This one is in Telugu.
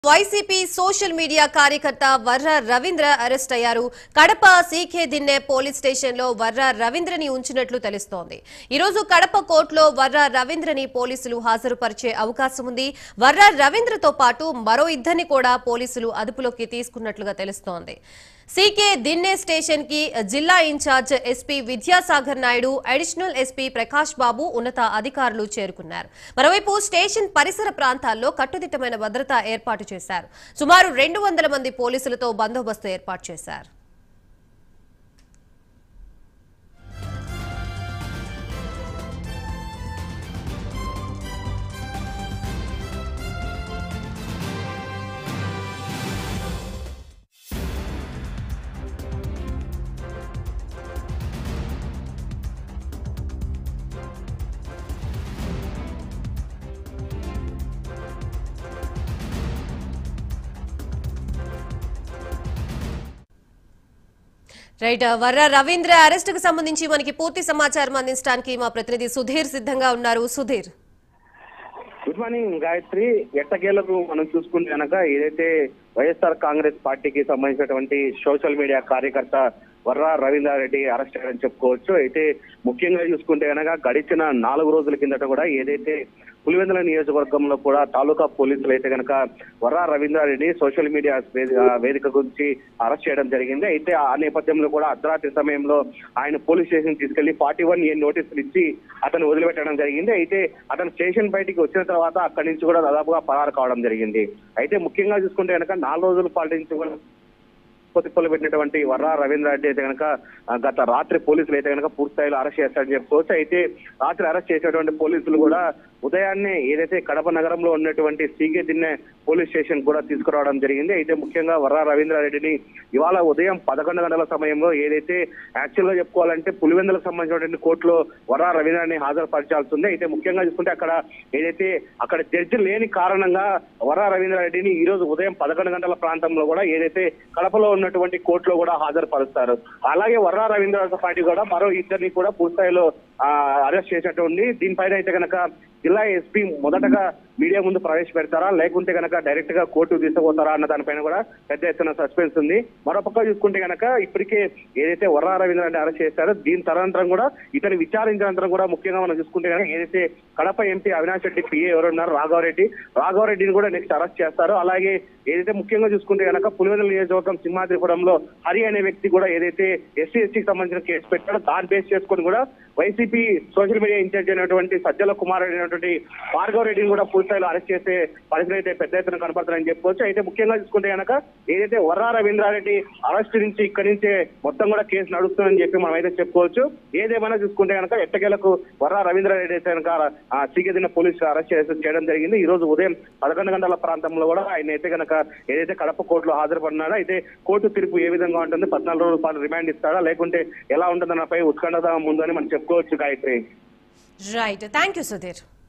వైసీపీ సోషల్ మీడియా కార్యకర్త వర్ర రవీంద్ర అరెస్ట్ అయ్యారు Kadapa CK Dinne police station లో వర్ర రవీంద్రని ఉంచినట్లు తెలుస్తోంది ఈ రోజు కడప కోర్టులో వర్ర రవీంద్రని పోలీసులు హాజరుపరిచే అవకాశం ఉంది వర్ర రవీంద్రతో పాటు మరో ఇద్దరిని కూడా పోలీసులు అదుపులోకి తీసుకున్నట్లుగా తెలుస్తోంది సీకే దిన్నె స్టేషన్ కి జిల్లా incharge SP Vidyasagar Naidu additional SP Prakash Babu ఉన్నత అధికారులు చేరుకున్నారు మరోవైపు స్టేషన్ పరిసర ప్రాంతాల్లో కట్టుదిట్టమైన భద్రత ఏర్పాటు చేశారు సుమారు రెండు వందల మంది పోలీసులతో బందోబస్తు ఏర్పాటు చేశారు రైట్ వర్ర రవీంద్ర అరెస్ట్ కు సంబంధించి మనకి పూర్తి సమాచారం అందించడానికి మా ప్రతినిధి సుధీర్ సిద్ధంగా ఉన్నారు సుధీర్ గుడ్ మార్నింగ్ గాయత్రి ఎట్టకేలకు మనం చూసుకుంటే కనుక ఏదైతే వైఎస్ఆర్ కాంగ్రెస్ పార్టీకి సంబంధించినటువంటి సోషల్ మీడియా కార్యకర్త వర్రా రవీంద్రారెడ్డి అరెస్ట్ అయ్యారని చెప్పుకోవచ్చు అయితే ముఖ్యంగా చూసుకుంటే కనుక గడిచిన నాలుగు రోజుల కిందట కూడా ఏదైతే పులివెందుల నియోజకవర్గంలో కూడా తాలూకా పోలీసులు అయితే కనుక వర్రా రవీంద్రారెడ్డి సోషల్ మీడియా వేది- వేదిక గురించి అరెస్ట్ చేయడం జరిగింది అయితే ఆ నేపథ్యంలో కూడా అర్ధరాత్రి సమయంలో ఆయన పోలీస్ స్టేషన్ తీసుకెళ్లి ఫార్టీ వన్ ఏ నోటీసులు ఇచ్చి అతను వదిలిపెట్టడం జరిగింది అయితే అతను స్టేషన్ బయటికి వచ్చిన తర్వాత అక్కడి నుంచి కూడా దాదాపుగా పరారు కావడం జరిగింది అయితే ముఖ్యంగా చూసుకుంటే కనుక నాలుగు రోజుల పాటు నుంచి కూడా పొత్తిపల్లి పెట్టినటువంటి వర్రా రవీంద్ర రెడ్డి అయితే కనుక ఆ, గత రాత్రి పోలీసులు అయితే కనుక పూర్తి స్థాయిలో అరెస్ట్ చేస్తారని చెప్పుకోవచ్చు అయితే రాత్రి అరెస్ట్ చేసినటువంటి పోలీసులు కూడా ఉదయాన్నే ఏదైతే కడప నగరంలో ఉన్నటువంటి సీగే దిన్నె పోలీస్ స్టేషన్ కూడా తీసుకురావడం జరిగింది అయితే ముఖ్యంగా వర్రా రవీంద్రారెడ్డిని ఇవాళ ఉదయం పదకొండు గంటల సమయంలో ఏదైతే యాక్చువల్ గా చెప్పుకోవాలంటే పులివెందులకు సంబంధించినటువంటి కోర్టులో వర్రా రవీంద్రాన్ని హాజరుపరచాల్సి ఉంది అయితే ముఖ్యంగా చూసుకుంటే అక్కడ ఏదైతే అక్కడ జడ్జి లేని కారణంగా వర్రా రవీంద్రారెడ్డిని ఈ రోజు ఉదయం పదకొండు గంటల ప్రాంతంలో కూడా ఏదైతే కడపలో ఉన్నటువంటి కోర్టులో కూడా హాజరుపరుస్తారు అలాగే వర్రా రవీంద్ర పార్టీ కూడా మరో ఇద్దరిని కూడా పూర్తిస్థాయిలో ఆ, అరెస్ట్ చేసినట్టు ఉంది దీనిపైన అయితే కనుక జిల్లా ఎస్పీ మొదటగా మీడియా ముందు ప్రవేశపెడతారా లేకుంటే కనుక డైరెక్ట్ గా కోర్టు తీసుకుపోతారా అన్న దానిపైన కూడా పెద్ద ఎత్తున సస్పెన్స్ ఉంది మరోపక్క చూసుకుంటే కనుక ఇప్పటికే ఏదైతే వర్రా రవీంద్ర రెడ్డి అరెస్ట్ చేశారో దీని తదనంతరం కూడా ఇతను విచారించినంతరం కూడా ముఖ్యంగా మనం చూసుకుంటే కనుక ఏదైతే కడప ఎంపీ అవినాష్ రెడ్డి పిఏ ఎవరున్నారు రాఘవరెడ్డి రాఘవరెడ్డిని కూడా నెక్స్ట్ అరెస్ట్ చేస్తారు అలాగే ఏదైతే ముఖ్యంగా చూసుకుంటే కనుక పులివెందుల నియోజకవర్గం సింహాద్రిపురంలో హరి అనే వ్యక్తి కూడా ఏదైతే ఎస్సీ ఎస్టీకి సంబంధించిన కేసు పెట్టాడో దాన్ని బేస్ చేసుకొని కూడా వైసీపీ సోషల్ మీడియా ఇన్ఛార్జ్ అయినటువంటి సజ్జల కుమార్ అయినటువంటి భార్గవ్ రెడ్డిని కూడా పూర్తిస్థాయిలో అరెస్ట్ చేసే పరిస్థితి అయితే పెద్ద ఎత్తున కనపడుతుందని చెప్పుకోవచ్చు అయితే ముఖ్యంగా చూసుకుంటే కనుక ఏదైతే వర్రా రవీంద్రారెడ్డి అరెస్ట్ నుంచి ఇక్కడి నుంచే మొత్తం కూడా కేసు నడుస్తుందని చెప్పి మనం అయితే చెప్పుకోవచ్చు ఏదేమైనా చూసుకుంటే కనుక ఎట్టకేలకు వర్రా రవీంద్రారెడ్డి అయితే కనుక ఆ సీకెదిన పోలీసులు అరెస్ట్ చేసి చేయడం జరిగింది ఈ రోజు ఉదయం పదకొండు గంటల ప్రాంతంలో కూడా ఆయన అయితే కనుక ఏదైతే కడప కోర్టులో హాజరుపడినాడో అయితే కోర్టు తీర్పు ఏ విధంగా ఉంటుంది పద్నాలుగు రోజుల పాటు రిమాండ్ ఇస్తాడా లేకుంటే ఎలా ఉంటుందన్నపై ఉత్కంఠత ముందని మనం చెప్పుకోవచ్చు Gayatri right thank you Sudheer